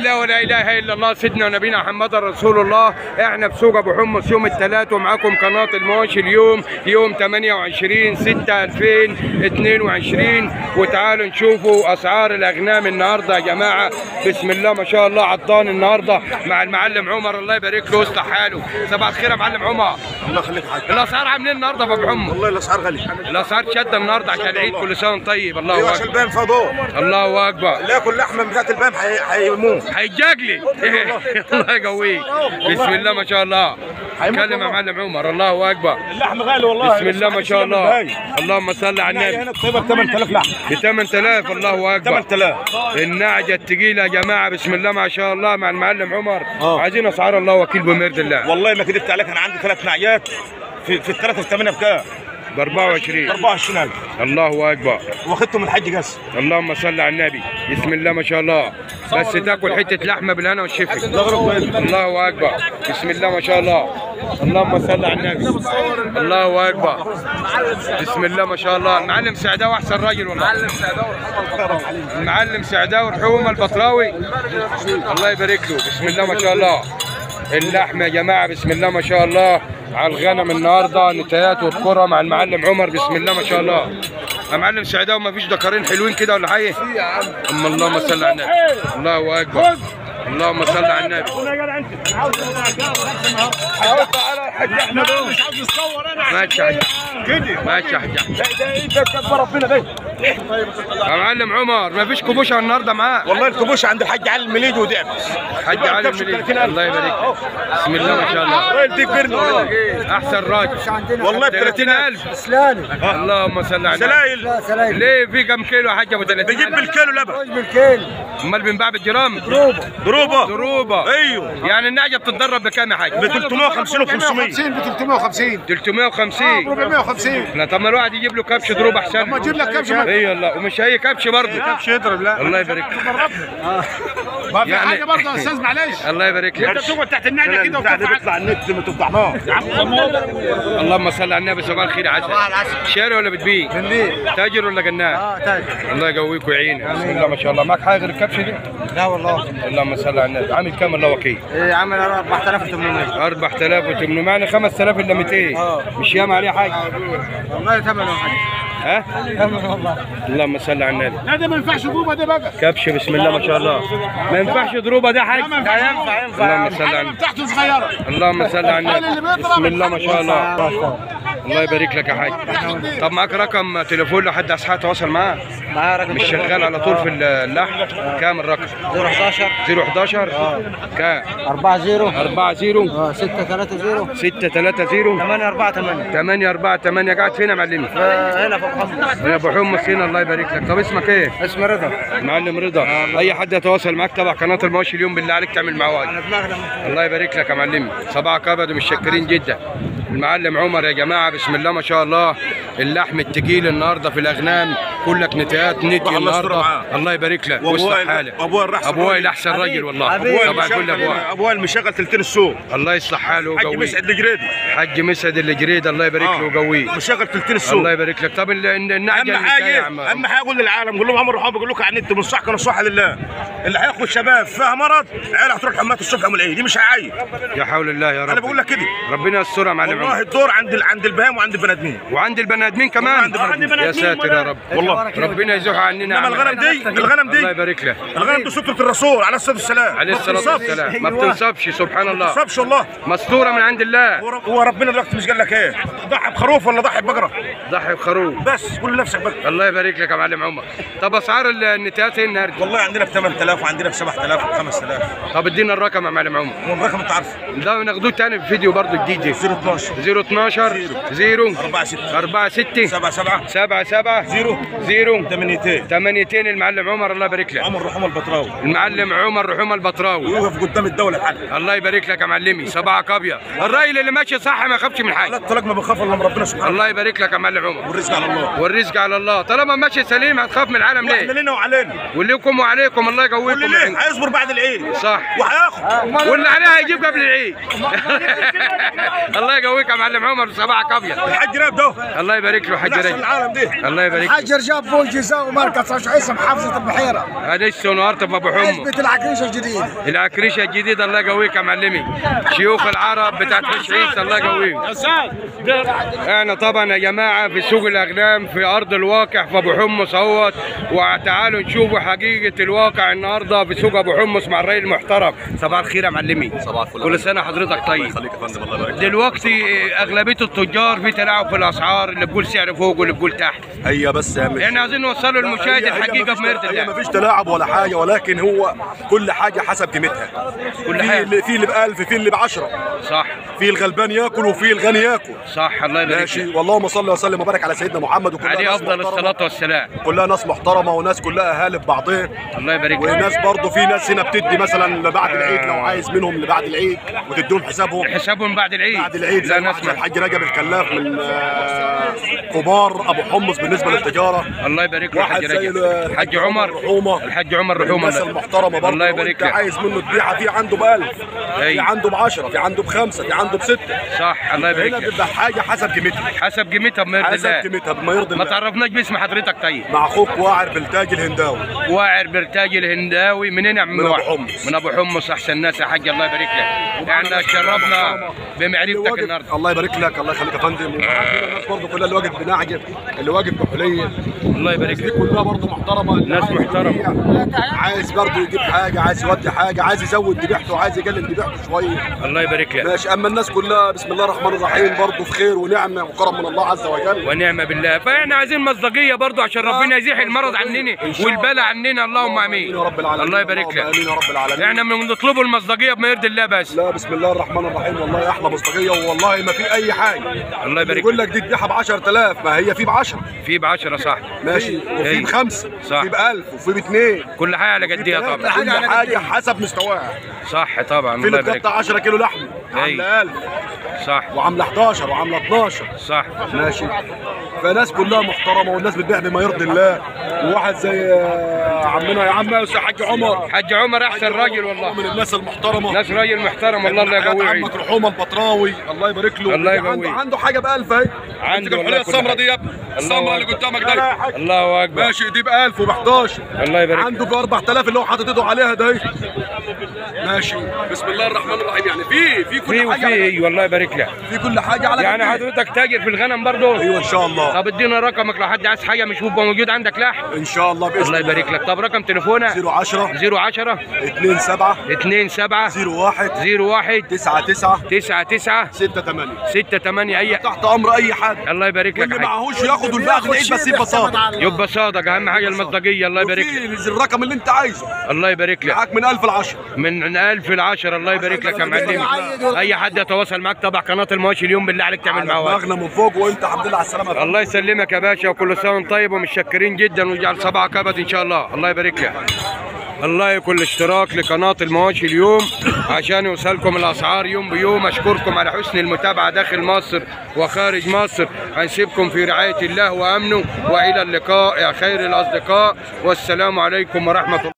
لا ولا اله الا الله سيدنا ونبينا محمد رسول الله احنا في سوق ابو حمص يوم الثلاث ومعاكم قناه المواشي اليوم يوم 28 6 2022 وتعالوا نشوفوا اسعار الاغنام النهارده يا جماعه بسم الله ما شاء الله عطان النهارده مع المعلم عمر الله يبارك له ويصلح حاله صباح الخير يا معلم عمر الله يخليك حاج الاسعار عاملين النهارده في ابو حمص والله الاسعار غاليه الاسعار شاده النهارده عشان العيد كل سنه وانت طيب الله ايوه عشان اكبر البام فضول الله اكبر اللي ياكل لحمه بتاعت البام حي- هيموت هيجاجلي الله يقويك بسم الله ما شاء الله اتكلم يا معلم عمر الله اكبر اللحم غالي والله بسم الله ما شاء الله اللهم صل على النبي النبي هنا الطيبه ب 8000 لحم ب 8000 الله اكبر 8000 النعجه الثقيله يا جماعه بسم الله ما شاء الله مع المعلم عمر آه. عايزين اسعار الله وكيل بمرد الله والله ما كذبت عليك انا عندي ثلاث نعيات في في الثلاثه في 8 بكام؟ ب 24 24000 الله اكبر واخدتهم الحج قس اللهم صل على النبي بسم الله ما شاء الله بس تاكل حته لحمه بالهنا والشفا الله اكبر بسم الله ما شاء الله اللهم صل على النبي الله اكبر بسم الله ما شاء الله المعلم سعداوي احسن راجل والله المعلم سعداوي رحومه البطراوي الله يبارك له بسم الله ما شاء الله اللحمه يا جماعه بسم الله ما شاء الله على الغنم النهارده نتايات والكره مع المعلم عمر بسم الله ما شاء الله يا معلم سعداوي ما فيش دكارين حلوين كده ولا حاجه اما اللهم صل على النبي الله اكبر اللهم صل على النبي ماشي يا حاج ماشي يا حاج يا معلم عمر ما فيش كبوشه النهارده معاه والله الكبوش عند الحاج علي المليجي ودعبس حاج علي المليك الله يبارك لك. بسم الله ما شاء الله الراجل دي كبرنا والله احسن راجل والله ب 30000 سلالي اللهم صل على النبي سلايل لا سلالي ليه في كم كيلو يا حاج ابو بجيب 30000 بالكيلو لبن روج بالكيل امال بنباع بالجرام روبه ضروبه ضروبه ايوه يعني النعجه بتتدرب بكام يا حاج ب 350 و 500 ب 350 350 450 لا طب ما الواحد يجيب له كبش ضروب احسن ما اجيب لك كبش ما- اي والله ومش اي كبش برضه كبش يضرب لا الله يبارك لك ما في يعني- حاجه برضه يا استاذ معلش الله يبارك لك تقعد تحت النعجه كده بتاع ده وترفع بيطلع النت ما تفضحناش اللهم صل على النبي صباح الخير يا عسل شاري ولا بتبيع؟ تاجر ولا جنان؟ اه تاجر الله يقويك ويعينك بسم الله ما شاء الله معك حاجه غير الكبش دي؟ لا والله اللهم صل على النبي عامل كام الله وكيل؟ ايه عامل 4800 4800 معنى 5000 الا 200 آه. مش ياما عليه حاجه والله ثمنه حاجه ها؟ ثمنه والله اللهم صل على النبي لا ده ما ينفعش ضروبه ده بقى كبش بسم الله ما شاء الله ما ينفعش ضروبه ده حاجه ينفع ينفع اللهم صل على الحاجه النبي بتاعته صغيره اللهم صل على النبي اللي بيضرب بسم الله ما شاء الله الحاجة. الله يبارك لك يا حاج طب معاك رقم تليفون لحد اصحى تواصل معاه معايا رقم مش شغال على طول في اللحم كام الرقم 011 011 كام 4 0 4 0 اه 6 3 0 6 3 0 8 4 8 8 4 8 قاعد فين يا معلمي؟ هنا في محمد يا ابو حمص هنا الله يبارك لك طب اسمك ايه؟ اسمه رضا معلم رضا اي حد يتواصل معاك تبع قناه المواشي اليوم بالله عليك تعمل معاه واجب. انا دماغنا الله يبارك لك يا معلمي صباحك ابيض ومتشكرين جدا المعلم عمر يا جماعه بسم الله ما شاء الله اللحم التقيل النهارده في الاغنام كلك نتايات نتي الله يستر النهارده معاه. الله يبارك لك وأبو ويصلح وائل- حالك أبو وائل أحسن ابو وائل راجل. احسن راجل والله حبيبي. طبعا كل ابو وائل ابو وائل مشغل تلتين السوق الله يصلح حاله حاج ويقويه مسعد الجريدي حج مسعد الجريد الله يبارك له ويقويه مشغل تلتين السوق الله يبارك لك طب ال- ال- النعجه اهم اللي فيها يا حاجه عم اهم حاجه اقول للعالم قول لهم عمر رحاب بيقول لكم على النت من صح كان صح لله اللي هياخد شباب فيها مرض عيال هتروح حمات الصبح من العيد دي مش هيعيد يا حول الله يا رب انا بقول لك كده ربنا يسترها يا معلم والله عمر الدور عند ال- عند البهام وعند البني ادمين وعند البني ادمين كمان عند البني آدمين. يا ساتر يا رب والله ربنا يزوح عننا انما عمل. الغنم دي الغنم الله دي يبارك له الغنم دي سترة الرسول عليه الصلاه والسلام عليه ما الصلاه بتنصبش. والسلام ما بتنصبش سبحان ما الله بتنصبش والله مستوره من عند الله هو رب- هو ربنا دلوقتي مش قال لك ايه ضحي بخروف ولا ضحي ببقره ضحي بخروف بس قول لنفسك بقى الله يبارك لك يا معلم عمر طب اسعار ال- النتايات ايه النهارده والله عندنا ب 8000 وعندنا ب 7000 و 5000 طب ادينا الرقم يا معلم عمر والرقم انت عارفه ده ناخدوه تاني في فيديو برضه جديد 012 012 0 4 6 4 6 7 7 7 7 0 0 800 800 المعلم عمر الله يبارك له عمر رحمه البطراوي المعلم عمر رحوم البطراوي ويقف قدام الدوله بحالها الله يبارك لك يا معلمي صباحك ابيض الراجل اللي ماشي صح ما يخافش من لا حاجه الطلاق ما بخاف الا من ربنا سبحانه الله يبارك لك يا معلم عمر والرزق على الله والرزق على الله طالما ماشي سليم هتخاف من العالم واحنا ليه لنا وعلينا وليكم وعليكم الله واللي يقويكم ليه ويعينكم. هيصبر بعد العيد صح وهياخد واللي عليه هيجيب قبل العيد الله يقويك يا معلم عمر صباحك ابيض الحاج راب ده الله يبارك له حاج من أحسن رجب العالم دي الله يبارك له الحاج رجاب بول جزاء ومركز عش عيسى محافظة البحيرة انس ونهارت ابو حمص عزبة العكريشة الجديد العكريشه الجديده الله يقويك يا معلمي شيوخ العرب بتاعت حش عيسى الله يقويك احنا طبعا يا جماعه في سوق الاغنام في ارض الواقع في ابو حمص اهوت وتعالوا نشوفوا حقيقه الواقع النهارده في سوق ابو حمص مع الراجل المحترم صباح الخير يا معلمي صباح الفل كل سنه حضرتك طيب خليك يا فندم الله يبارك دلوقتي اغلبيه التجار في تلاعب في الاسعار اللي بتقول سعر فوق واللي بتقول تحت هي بس يا مش احنا عايزين نوصله للمشاهد هي- هي الحقيقه مفيش- بميرت هي الله مفيش تلاعب ولا حاجه ولكن هو كل حاجه حسب قيمتها كل في حاجة. اللي في اللي ب 1000 في اللي ب 10 صح في الغلبان ياكل وفي الغني ياكل صح الله يبارك ماشي لك. واللهم صل وسلم وبارك على سيدنا محمد وكلها عليه ناس افضل محترمة. الصلاه والسلام كلها ناس محترمه وناس كلها اهالي ببعضها الله يبارك لك وناس برضه في ناس هنا بتدي مثلا بعد العيد لو عايز منهم لبعد العيد وتديهم حسابهم حسابهم بعد العيد بعد العيد لا زي واحد زي نسمع الحاج رجب الكلاف من آه، كبار ابو حمص بالنسبه للتجاره الله يبارك له واحد حاج زي رجب ال- الحاج عمر رحومه الحاج عمر رحومه الناس الله- المحترمه برضه الله يبارك انت لك عايز منه تبيعه في عنده ب 1000 أي. في عنده ب 10 في عنده بخمسه في عنده بسته صح الله يبارك هنا لك بتبقى حاجه حسب قيمتها حسب قيمتها بمرض حسب الله قيمتها بما يرضي ما الله تعرفناش باسم حضرتك طيب مع اخوك واعر بلتاج الهنداوي واعر برتاج الهنداوي منين يا عم من أبو واعر؟ حمص. من ابو حمص احسن ناس يا حاج الله يبارك لك احنا شرفنا اللي بمعرفتك واقف- النهارده الله يبارك لك الله يخليك يا فندم وعندنا الناس برضه كلها اللي واقف بنعجب اللي واقف بحليه الله يبارك دي لك كلها برضه محترمه اللي ناس عايز محترمة. يبيع، عايز برضه يجيب حاجه عايز يودي حاجه عايز يزود ذبيحته عايز يقلل ذبيحته شويه الله يبارك لك ماشي اما الناس كلها بسم الله الرحمن الرحيم برضه في خير ونعمه وكرم من الله عز وجل ونعم بالله فاحنا عايزين مصداقيه برضو عشان ربنا يزيح المرض عننا إن شاء والبلاء عننا اللهم امين يا رب العالمين الله يبارك اللهم لك امين يا رب العالمين احنا بنطلبوا المصداقيه بما يرضي الله بس لا بسم الله الرحمن الرحيم والله احلى مصداقيه والله ما في اي حاجه الله يبارك يقول لك لك دي تبيعها ب 10000 ما هي في ب 10 في ب 10 صح ماشي وفي إيه. بخمسه صح. وفي ب 1000 وفي باثنين كل حاجه على قديها طبعا كل حاجه حسب مستواها صح طبعا في الله اللي يبارك بتقطع 10 كيلو لحم إيه. عامله 1000 صح وعامله 11 وعامله 12 صح ماشي فناس كلها محترمه والناس بتبيع بما يرضي الله وواحد زي آه، عمنا يا عم يا حاج عمر حاج عمر احسن راجل والله من الناس المحترمه ناس راجل محترم والله الله يقويه عمك ويعيد. رحومه البطراوي الله يبارك له الله عنده يقويه. عنده حاجه ب 1000 اهي عنده والله الحليه كل السمراء حاجة. دي يا ابني السمراء اللي أكبر. قدامك لا لا يا دي الله اكبر ماشي دي ب 1000 وب 11 الله يبارك لك. عنده ب 4000 اللي هو حاطط ايده عليها ده ماشي بسم الله الرحمن الرحيم يعني في في في كل وفي حاجه ايوه الله يبارك لك في كل حاجه على يعني قدها. حضرتك تاجر في الغنم برضه ايوه ان شاء الله طب ادينا رقمك لو حد عايز حاجه مش هو موجود عندك لحم ان شاء الله باذن الله يبارك لك طب رقم تليفونك 010 010 2 7 2 7 01 01 9 9 9 9 6 8 6 8 اي تحت امر اي حد الله يبارك لك واللي حاج. معهوش ياخد والباقي العيد بس ببساطه يبقى صادق اهم حاجه المصداقيه الله يبارك لك وفي الرقم اللي انت عايزه الله يبارك لك معاك من 1000 ل 10 من 1000 ل 10 الله يبارك لك يا معلمي اي حد يتواصل معاك تبع قناه المواشي اليوم بالله عليك تعمل معاه واجب. دماغنا من فوق وانت الحمد لله على السلامه الله يسلمك يا باشا وكل سنه وانت طيب ومتشكرين جدا ويجعل صبعك ابد ان شاء الله الله يبارك لك الله يكون الاشتراك لقناة المواشي اليوم عشان يوصلكم الأسعار يوم بيوم أشكركم على حسن المتابعة داخل مصر وخارج مصر هنسيبكم في رعاية الله وأمنه وإلى اللقاء يا خير الأصدقاء والسلام عليكم ورحمة الله